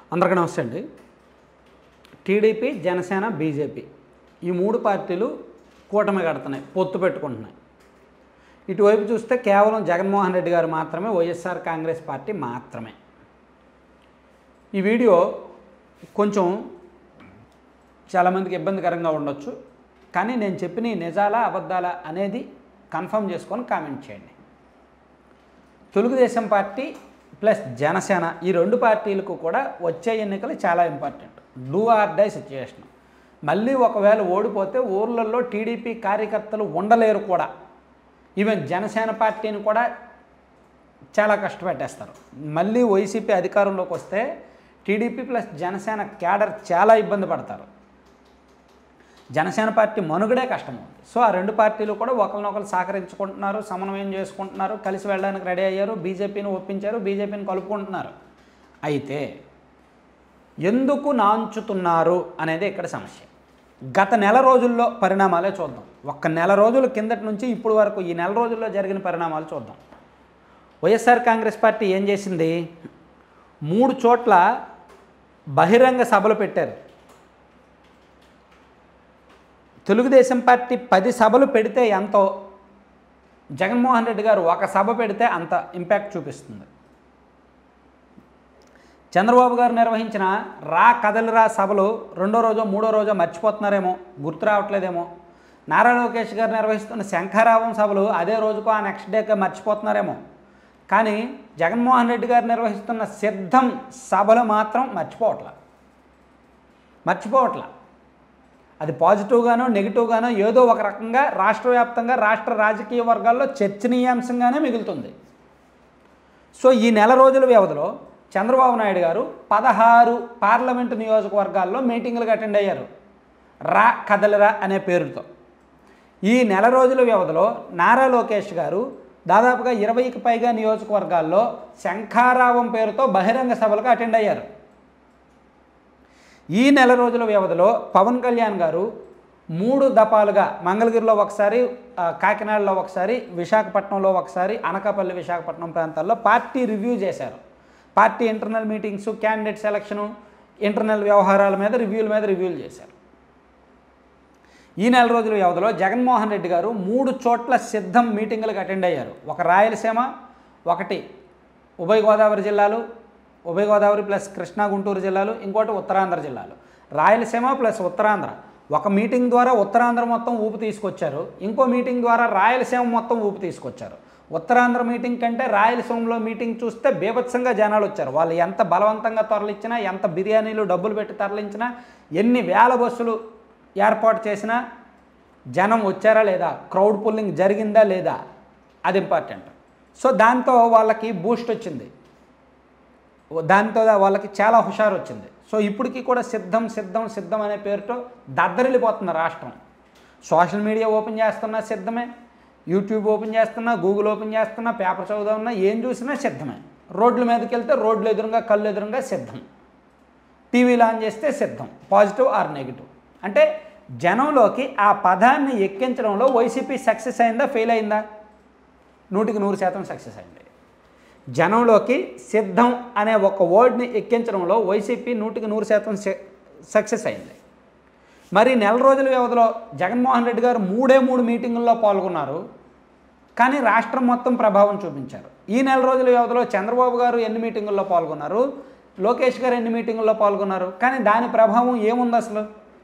అందరికీ నమస్తే అండి టీడీపీ జనసేన బీజేపీ ఈ మూడు పార్టీలు కూటమి కడుతున్నాయి పొత్తు పెట్టుకుంటున్నాయి ఇటువైపు చూస్తే కేవలం జగన్మోహన్ రెడ్డి గారు మాత్రమే వైఎస్ఆర్ కాంగ్రెస్ పార్టీ మాత్రమే ఈ వీడియో కొంచెం చాలామందికి ఇబ్బందికరంగా ఉండొచ్చు కానీ నేను చెప్పిన ఈ నిజాలా అబద్ధాలా అనేది కన్ఫర్మ్ చేసుకొని కామెంట్ చేయండి తెలుగుదేశం పార్టీ ప్లస్ జనసేన ఈ రెండు పార్టీలకు కూడా వచ్చే ఎన్నికలు చాలా important do or die situation మళ్ళీ ఒకవేళ ఓడిపోతే ఊర్లలో టీడీపీ కార్యకర్తలు ఉండలేరు కూడా ఈవెన్ జనసేన పార్టీని కూడా చాలా కష్టపెట్టేస్తారు మళ్ళీ వైసీపీ అధికారంలోకి వస్తే టీడీపీ ప్లస్ జనసేన క్యాడర్ చాలా ఇబ్బంది పడతారు జనసేన పార్టీ మనుగడే కష్టం ఉంది సో ఆ రెండు పార్టీలు కూడా ఒకరినొకరు సహకరించుకుంటున్నారు సమన్వయం చేసుకుంటున్నారు కలిసి వెళ్ళడానికి రెడీ అయ్యారు బీజేపీని ఒప్పించారు బీజేపీని కలుపుకుంటున్నారు అయితే ఎందుకు నాంచుతున్నారు అనేది ఇక్కడ సమస్య గత నెల రోజుల్లో పరిణామాలే చూద్దాం ఒక్క నెల రోజుల కిందటి నుంచి ఇప్పుడు వరకు ఈ నెల రోజుల్లో జరిగిన పరిణామాలు చూద్దాం వైఎస్ఆర్ కాంగ్రెస్ పార్టీ ఏం చేసింది మూడు చోట్ల బహిరంగ సభలు పెట్టారు తెలుగుదేశం పార్టీ పది సభలు పెడితే ఎంతో జగన్మోహన్ రెడ్డి గారు ఒక సభ పెడితే అంత ఇంపాక్ట్ చూపిస్తుంది చంద్రబాబు గారు నిర్వహించిన రా కదలిరా సభలు రెండో రోజో మూడో రోజో మర్చిపోతున్నారేమో గుర్తు రావట్లేదేమో నారా లోకేష్ గారు నిర్వహిస్తున్న శంఖారావం సభలు అదే రోజుకో ఆ నెక్స్ట్ డేకే మర్చిపోతున్నారేమో కానీ జగన్మోహన్ రెడ్డి గారు నిర్వహిస్తున్న సిద్ధం సభలు మాత్రం మర్చిపోవట్ల మర్చిపోవట్ల అది పాజిటివ్గానో నెగిటివ్గానో ఏదో ఒక రకంగా రాష్ట్ర వ్యాప్తంగా రాష్ట్ర రాజకీయ వర్గాల్లో చర్చనీయాంశంగానే మిగులుతుంది సో ఈ నెల రోజుల వ్యవధిలో చంద్రబాబు నాయుడు గారు పదహారు పార్లమెంటు నియోజకవర్గాల్లో మీటింగులకు అటెండ్ అయ్యారు రా కదలరా అనే పేరుతో ఈ నెల రోజుల వ్యవధిలో నారా లోకేష్ గారు దాదాపుగా ఇరవైకి పైగా నియోజకవర్గాల్లో శంఖారావం పేరుతో బహిరంగ సభలకు అటెండ్ అయ్యారు ఈ నెల రోజుల వ్యవధిలో పవన్ కళ్యాణ్ గారు మూడు దఫాలుగా మంగళగిరిలో ఒకసారి ఆ, కాకినాడలో ఒకసారి విశాఖపట్నంలో ఒకసారి అనకాపల్లి విశాఖపట్నం ప్రాంతాల్లో పార్టీ రివ్యూ చేశారు party internal meetings candidate selection internal వ్యవహారాల మీద రివ్యూల మీద రివ్యూలు చేశారు ఈ నెల రోజుల వ్యవధిలో జగన్మోహన్ రెడ్డి గారు మూడు చోట్ల సిద్ధం మీటింగులకు అటెండ్ అయ్యారు ఒక రాయలసీమ ఒకటి ఉభయ గోదావరి జిల్లాలు ఉభయ గోదావరి ప్లస్ కృష్ణా గుంటూరు జిల్లాలు ఇంకోటి ఉత్తరాంధ్ర జిల్లాలు రాయలసీమ ప్లస్ ఉత్తరాంధ్ర ఒక మీటింగ్ ద్వారా ఉత్తరాంధ్ర మొత్తం ఊపు తీసుకొచ్చారు ఇంకో మీటింగ్ ద్వారా రాయలసీమ మొత్తం ఊపు తీసుకొచ్చారు ఉత్తరాంధ్ర మీటింగ్ కంటే రాయలసీమలో మీటింగ్ చూస్తే బీభత్సంగా జనాలు వచ్చారు వాళ్ళు ఎంత బలవంతంగా తరలించినా ఎంత బిర్యానీలు డబ్బులు పెట్టి తరలించినా ఎన్ని వేల బస్సులు ఏర్పాటు చేసినా జనం వచ్చారా లేదా క్రౌడ్ పుల్లింగ్ జరిగిందా లేదా అది ఇంపార్టెంట్ సో దాంతో వాళ్ళకి బూస్ట్ వచ్చింది దాంతో వాళ్ళకి చాలా హుషారు వచ్చింది సో ఇప్పటికీ కూడా సిద్ధం సిద్ధం సిద్ధం అనే పేరుతో దద్దరిల్లిపోతుంది రాష్ట్రం సోషల్ మీడియా ఓపెన్ చేస్తున్నా సిద్ధమే యూట్యూబ్ ఓపెన్ చేస్తున్నా గూగుల్ ఓపెన్ చేస్తున్నా పేపర్ చదువుతున్నా ఏం చూసినా సిద్ధమే రోడ్ల మీదకి వెళ్తే రోడ్లు ఎదురుగా కళ్ళు ఎదురుగా సిద్ధం టీవీలో ఆన్ చేస్తే సిద్ధం పాజిటివ్ ఆర్ నెగిటివ్ అంటే జనంలోకి ఆ పదాన్ని ఎక్కించడంలో వైసీపీ సక్సెస్ అయిందా ఫెయిల్ అయిందా నూటికి నూరు శాతం సక్సెస్ అయింది జనంలోకి సిద్ధం అనే ఒక వర్డ్ని ఎక్కించడంలో వైసీపీ నూటికి నూరు శాతం సక్సెస్ అయింది మరి నెల రోజుల వ్యవధిలో జగన్మోహన్ రెడ్డి గారు మూడే మూడు మీటింగుల్లో పాల్గొన్నారు కానీ రాష్ట్రం మొత్తం ప్రభావం చూపించారు ఈ నెల రోజుల వ్యవధిలో చంద్రబాబు గారు ఎన్ని మీటింగుల్లో పాల్గొన్నారు లోకేష్ గారు ఎన్ని మీటింగుల్లో పాల్గొన్నారు కానీ దాని ప్రభావం ఏముంది అసలు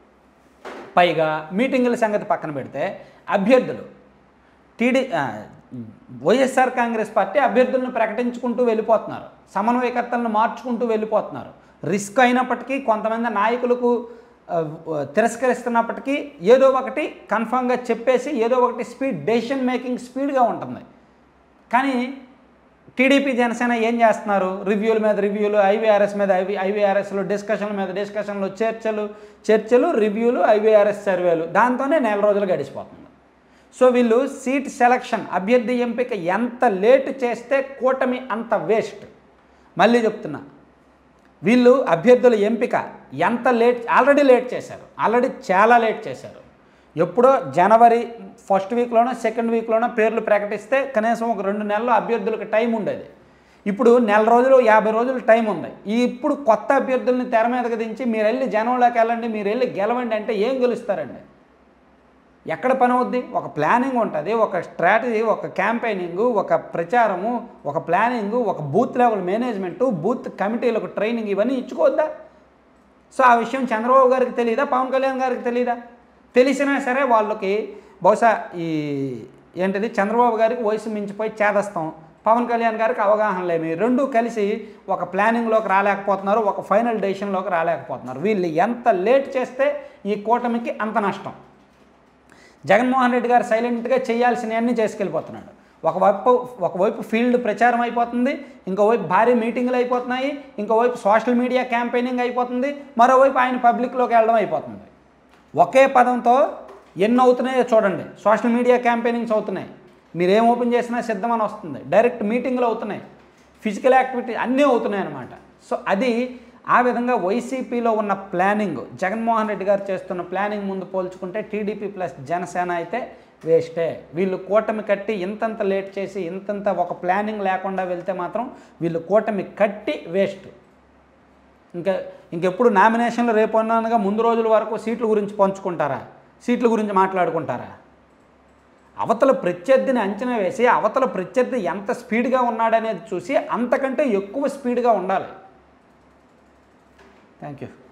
పైగా మీటింగుల సంగతి పక్కన పెడితే అభ్యర్థులు టీడీ ఆ, వైఎస్ఆర్ కాంగ్రెస్ పార్టీ అభ్యర్థులను ప్రకటించుకుంటూ వెళ్ళిపోతున్నారు సమన్వయకర్తలను మార్చుకుంటూ వెళ్ళిపోతున్నారు రిస్క్ అయినప్పటికీ కొంతమంది నాయకులకు ఆ, తిరస్కరిస్తున్నప్పటికీ ఏదో ఒకటి కన్ఫామ్గా చెప్పేసి ఏదో ఒకటి స్పీడ్ డెసిషన్ మేకింగ్ స్పీడ్గా ఉంటుంది కానీ టీడీపీ జనసేన ఏం చేస్తున్నారు రివ్యూల మీద రివ్యూలు ఐవీఆర్ఎస్ మీద ఐవి ఐవీఆర్ఎస్లు డిస్కషన్ల మీద డిస్కషన్లు చర్చలు చర్చలు రివ్యూలు ఐవీఆర్ఎస్ సర్వేలు దాంతోనే నెల రోజులు గడిచిపోతుంది సో వీళ్ళు సీట్ సెలక్షన్ అభ్యర్థి ఎంపిక ఎంత లేట్ చేస్తే కూటమి అంత వేస్ట్ మళ్ళీ చెప్తున్నా వీళ్ళు అభ్యర్థుల ఎంపిక ఎంత లేట్ ఆల్రెడీ లేట్ చేశారు ఆల్రెడీ చాలా లేట్ చేశారు ఎప్పుడో జనవరి ఫస్ట్ వీక్లోనో సెకండ్ వీక్లోనో పేర్లు ప్రకటిస్తే కనీసం ఒక రెండు నెలలు అభ్యర్థులకు టైం ఉండేది ఇప్పుడు నెల రోజులు యాభై రోజులు టైం ఉంది ఈ ఇప్పుడు కొత్త అభ్యర్థుల్ని తెర మీదకి దించి మీరు వెళ్ళి జనంలోకి వెళ్ళండి మీరు వెళ్ళి గెలవండి అంటే ఏం గెలుస్తారండి ఎక్కడ పని అవుద్ది ఒక ప్లానింగ్ ఉంటుంది ఒక స్ట్రాటజీ ఒక క్యాంపెయినింగ్ ఒక ప్రచారము ఒక ప్లానింగ్ ఒక బూత్ లెవెల్ మేనేజ్మెంటు బూత్ కమిటీలకు ట్రైనింగ్ ఇవన్నీ ఇచ్చుకోవద్దా సో ఆ విషయం చంద్రబాబు గారికి తెలియదా పవన్ కళ్యాణ్ గారికి తెలియదా తెలిసినా సరే వాళ్ళకి బహుశా ఈ ఏంటిది చంద్రబాబు గారికి వయసు మించిపోయి చేదస్తాం పవన్ కళ్యాణ్ గారికి అవగాహన లేమి రెండు కలిసి ఒక ప్లానింగ్లోకి రాలేకపోతున్నారు ఒక ఫైనల్ డెసిషన్లోకి రాలేకపోతున్నారు వీళ్ళు ఎంత లేట్ చేస్తే ఈ కూటమికి అంత నష్టం జగన్మోహన్ రెడ్డి గారు సైలెంట్గా చేయాల్సినవన్నీ చేసుకెళ్ళిపోతున్నాడు ఒకవైపు ఒకవైపు ఫీల్డ్ ప్రచారం అయిపోతుంది ఇంకోవైపు భారీ మీటింగులు అయిపోతున్నాయి ఇంకోవైపు సోషల్ మీడియా క్యాంపెయినింగ్ అయిపోతుంది మరోవైపు ఆయన పబ్లిక్లోకి వెళ్ళడం అయిపోతుంది ఒకే పదంతో ఎన్ని అవుతున్నాయో చూడండి సోషల్ మీడియా క్యాంపెయినింగ్స్ అవుతున్నాయి మీరు ఏం ఓపెన్ చేసినా సిద్ధమని వస్తుంది డైరెక్ట్ మీటింగ్లు అవుతున్నాయి ఫిజికల్ యాక్టివిటీ అన్నీ అవుతున్నాయి అన్నమాట సో అది ఆ విధంగా వైసీపీలో ఉన్న ప్లానింగ్ జగన్మోహన్ రెడ్డి గారు చేస్తున్న ప్లానింగ్ ముందు పోల్చుకుంటే టీడీపీ ప్లస్ జనసేన అయితే వేస్టే వీళ్ళు కూటమి కట్టి ఇంతంత లేట్ చేసి ఇంతంత ఒక ప్లానింగ్ లేకుండా వెళ్తే మాత్రం వీళ్ళు కూటమి కట్టి వేస్ట్ ఇంకా ఇంకెప్పుడు నామినేషన్లు రేపు అన్నానుగా ముందు రోజుల వరకు సీట్ల గురించి పంచుకుంటారా సీట్ల గురించి మాట్లాడుకుంటారా అవతల ప్రత్యర్థిని అంచనా వేసి అవతల ప్రత్యర్థి ఎంత స్పీడ్గా ఉన్నాడనేది చూసి అంతకంటే ఎక్కువ స్పీడ్గా ఉండాలి థ్యాంక్ యూ